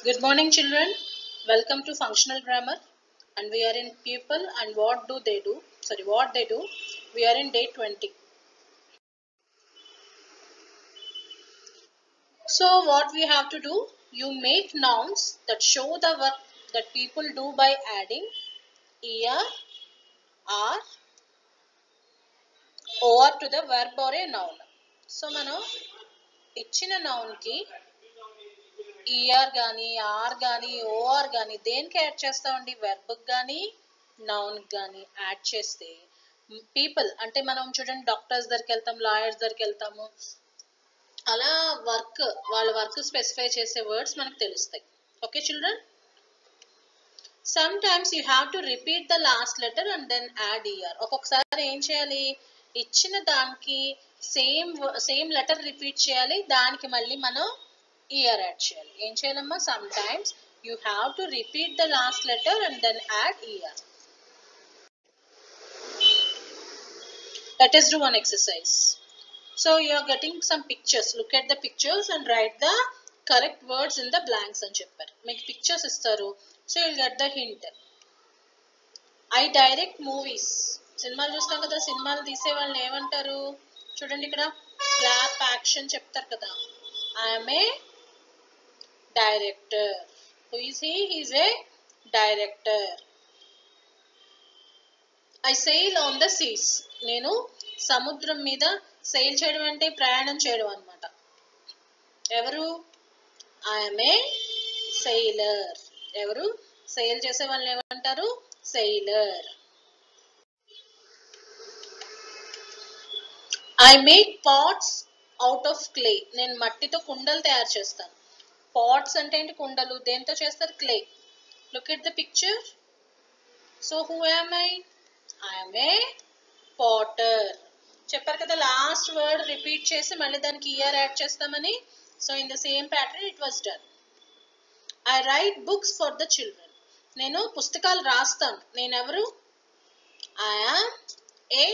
Good morning, children. Welcome to functional grammar. And we are in people and what do they do? Sorry, what they do. We are in day 20. So, what we have to do? You make nouns that show the work that people do by adding er, r, or to the verb or a noun. So మనం ఇచ్చిన నౌన్కి ER కానీ R కానీ OR కానీ దేనికి add చేస్తామండి వెర్బ్కి కానీ నౌన్కి కానీ యాడ్ చేస్తే పీపుల్ అంటే మనం చూడండి డాక్టర్స్ దగ్గరికి వెళ్తాం లాయర్స్ దగ్గరికి వెళ్తాము అలా వర్క్ వాళ్ళ వర్క్ స్పెసిఫై చేసే వర్డ్స్ మనకు తెలుస్తాయి okay children sometimes you have to repeat the last letter and then add er ఒక్కొక్కసారి ఏం చేయాలి ఇచ్చిన దానికి సేమ్ సేమ్ లెటర్ రిపీట్ చేయాలి దానికి మళ్ళీ మనం ఇయర్ యాడ్ చేయాలి ఏం చేయాలమ్మా sometimes you have to repeat the last letter and then add er let us do one exercise so you are getting some pictures look at the pictures and write the correct words in the blanks అని చెప్పారు మీకు pictures ఇస్తారు so you get the hint I direct movies సినిమాలు చూస్తాం కదా సినిమాలు తీసే వాళ్ళని ఏమంటారు చూడండి ఇక్కడ క్లాప్ యాక్షన్ చెప్తారు కదా I'm a director who is he he's a director I sail on the seas నేను సముద్రం మీద సెయిల్ చేయడం అంటే ప్రయాణం చేయడం అనమాట ఎవరు ఐఎమ్ ఏ సెయిలర్ ఎవరు సెయిల్ చేసే వాళ్ళని ఏమంటారు sailor I make pots out of clay నేను మట్టితో కుండలు తయారు చేస్తాను పాట్స్ అంటే ఏంటి కుండలు దేంతో చేస్తారు clay look at the picture so who am I I'm a potter చెప్పారు కదా లాస్ట్ వర్డ్ రిపీట్ చేసి మళ్ళీ దానికి ఇయర్ యాడ్ చేస్తామని so in the same pattern it was done I write books for the children నేను పుస్తకాలు రాస్తాను నేను ఎవరు ఐఆమ్ ఏ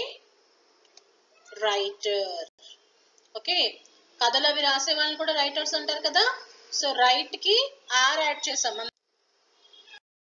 రైటర్ ఓకే కథలు అవి రాసే వాళ్ళని కూడా రైటర్స్ అంటారు కదా సో రైట్ కి ఆర్ యాడ్ చేసాం మన